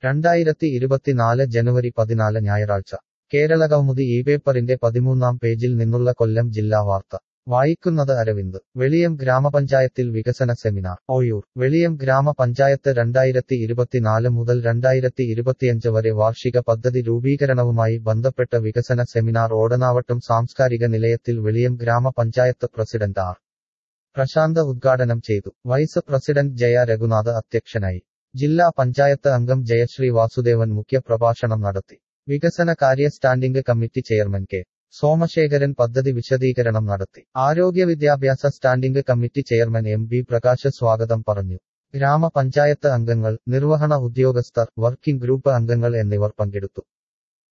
രണ്ടായിരത്തി ഇരുപത്തിനാല് ജനുവരി പതിനാല് ഞായറാഴ്ച കേരളകൗമുദി ഈ പേപ്പറിന്റെ പതിമൂന്നാം പേജിൽ നിന്നുള്ള കൊല്ലം ജില്ലാ വാർത്ത വായിക്കുന്നത് അരവിന്ദ് വെളിയം ഗ്രാമപഞ്ചായത്തിൽ വികസന സെമിനാർ ഓയൂർ വെളിയം ഗ്രാമപഞ്ചായത്ത് രണ്ടായിരത്തി ഇരുപത്തിനാല് മുതൽ രണ്ടായിരത്തി ഇരുപത്തിയഞ്ച് വരെ വാർഷിക പദ്ധതി രൂപീകരണവുമായി ബന്ധപ്പെട്ട വികസന സെമിനാർ ഓടനാവട്ടം സാംസ്കാരിക നിലയത്തിൽ വെളിയം ഗ്രാമപഞ്ചായത്ത് പ്രസിഡന്റ് ആർ പ്രശാന്ത് ഉദ്ഘാടനം ചെയ്തു വൈസ് പ്രസിഡന്റ് ജയ രഘുനാഥ് അധ്യക്ഷനായി ജില്ലാ പഞ്ചായത്ത് അംഗം ജയശ്രീ വാസുദേവൻ മുഖ്യപ്രഭാഷണം നടത്തി വികസന കാര്യ standing committee chairman K Somasekharan പദ്ധതി വിശദീകരണം നടത്തി ആരോഗ്യ വിദ്യാഭ്യാസ standing committee chairman M B Prakash സ്വാഗതം പറഞ്ഞു ഗ്രാമപഞ്ചായത്ത് അംഗങ്ങൾ നിർവഹണ ഉദ്യോഗസ്ഥർ വർക്കിംഗ് ഗ്രൂപ്പ് അംഗങ്ങൾ എന്നിവർ പങ്കെടുത്തു